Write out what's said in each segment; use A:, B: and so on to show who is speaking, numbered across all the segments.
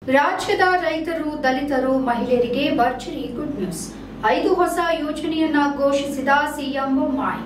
A: ರಾಜ್ಯದ ರೈತರು ದಲಿತರು ಮಹಿಳೆಯರಿಗೆ ಭರ್ಜರಿ ಗುಡ್ ನ್ಯೂಸ್ ಐದು ಹೊಸ ಯೋಜನೆಯನ್ನ ಘೋಷಿಸಿದ ಸಿಎಂ ಬೊಮ್ಮಾಯಿ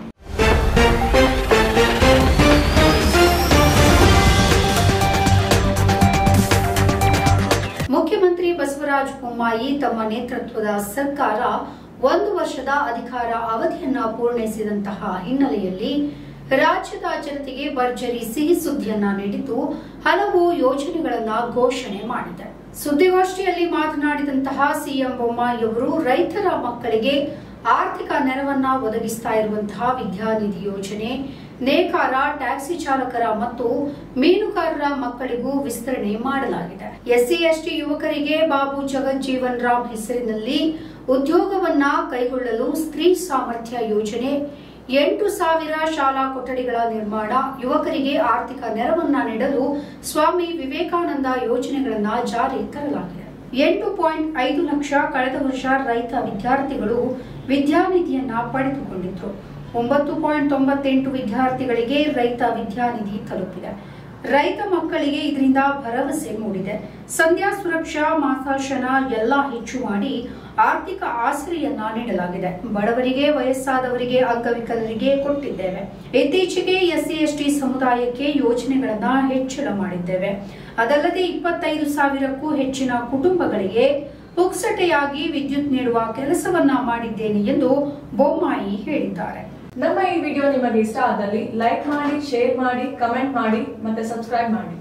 A: ಮುಖ್ಯಮಂತ್ರಿ ಬಸವರಾಜ ಬೊಮ್ಮಾಯಿ ತಮ್ಮ ನೇತೃತ್ವದ ಸರ್ಕಾರ ಒಂದು ವರ್ಷದ ಅಧಿಕಾರ ಅವಧಿಯನ್ನ ಪೂರ್ಣೈಸಿದಂತಹ ಹಿನ್ನೆಲೆಯಲ್ಲಿ ರಾಜ್ಯದ ಜನತೆಗೆ ಭರ್ಜರಿ ಸಿಹಿ ಸುದ್ದಿಯನ್ನ ನೀಡಿದ್ದು ಹಲವು ಯೋಜನೆಗಳನ್ನ ಘೋಷಣೆ ಮಾಡಿದೆ ಸುದ್ದಿಗೋಷ್ಠಿಯಲ್ಲಿ ಮಾತನಾಡಿದಂತಹ ಸಿಎಂ ಬೊಮ್ಮಾಯಿಯವರು ರೈತರ ಮಕ್ಕಳಿಗೆ ಆರ್ಥಿಕ ನೆರವನ್ನ ಒದಗಿಸ್ತಾ ಇರುವಂತಹ ವಿದ್ಯಾನಿಧಿ ಯೋಜನೆ ನೇಕಾರ ಟ್ಯಾಕ್ಸಿ ಚಾಲಕರ ಮತ್ತು ಮೀನುಗಾರರ ಮಕ್ಕಳಿಗೂ ವಿಸ್ತರಣೆ ಮಾಡಲಾಗಿದೆ ಎಸ್ಸಿ ಎಸ್ಟಿ ಯುವಕರಿಗೆ ಬಾಬು ಜಗಜ್ಜೀವನ್ ರಾಮ್ ಹೆಸರಿನಲ್ಲಿ ಉದ್ಯೋಗವನ್ನ ಕೈಗೊಳ್ಳಲು ಸ್ತ್ರೀ ಸಾಮರ್ಥ್ಯ ಯೋಜನೆ ಎಂಟು ಸಾವಿರ ಶಾಲಾ ಕೊಠಡಿಗಳ ನಿರ್ಮಾಣ ಯುವಕರಿಗೆ ಆರ್ಥಿಕ ನೆರವನ್ನ ನೀಡಲು ಸ್ವಾಮಿ ವಿವೇಕಾನಂದ ಯೋಜನೆಗಳನ್ನ ಜಾರಿ ತರಲಾಗಿದೆ ಎಂಟು ಪಾಯಿಂಟ್ ಐದು ಲಕ್ಷ ಕಳೆದ ವರ್ಷ ರೈತ ವಿದ್ಯಾರ್ಥಿಗಳು ವಿದ್ಯಾನಿಧಿಯನ್ನ ಪಡೆದುಕೊಂಡಿದ್ರು ಒಂಬತ್ತು ಪಾಯಿಂಟ್ ತೊಂಬತ್ತೆಂಟು ವಿದ್ಯಾರ್ಥಿಗಳಿಗೆ ರೈತ ವಿದ್ಯಾನಿಧಿ ತಲುಪಿದೆ ರೈತ ಮಕ್ಕಳಿಗೆ ಇದರಿಂದ ಭರವಸೆ ಮೂಡಿದೆ ಸಂಧ್ಯಾ ಸುರಕ್ಷಾ ಮಾಸಾಶನ ಎಲ್ಲ ಹೆಚ್ಚು ಮಾಡಿ ಆರ್ಥಿಕ ಆಸರೆಯನ್ನ ನೀಡಲಾಗಿದೆ ಬಡವರಿಗೆ ವಯಸ್ಸಾದವರಿಗೆ ಅಂಗವಿಕಲರಿಗೆ ಕೊಟ್ಟಿದ್ದೇವೆ ಇತ್ತೀಚೆಗೆ ಎಸ್ಸಿ ಎಸ್ಟಿ ಸಮುದಾಯಕ್ಕೆ ಯೋಜನೆಗಳನ್ನ ಹೆಚ್ಚಳ ಮಾಡಿದ್ದೇವೆ ಅದಲ್ಲದೆ ಇಪ್ಪತ್ತೈದು ಸಾವಿರಕ್ಕೂ ಹೆಚ್ಚಿನ ಕುಟುಂಬಗಳಿಗೆ ಪುಕ್ಸಟೆಯಾಗಿ ವಿದ್ಯುತ್ ನೀಡುವ ಕೆಲಸವನ್ನ ಮಾಡಿದ್ದೇನೆ ಎಂದು ಬೊಮ್ಮಾಯಿ ಹೇಳಿದ್ದಾರೆ
B: ನಮ್ಮ ಈ ವಿಡಿಯೋ ನಿಮಗೆ ಇಷ್ಟ ಆದಲ್ಲಿ ಲೈಕ್ ಮಾಡಿ ಶೇರ್ ಮಾಡಿ ಕಮೆಂಟ್ ಮಾಡಿ ಮತ್ತೆ ಸಬ್ಸ್ಕ್ರೈಬ್ ಮಾಡಿ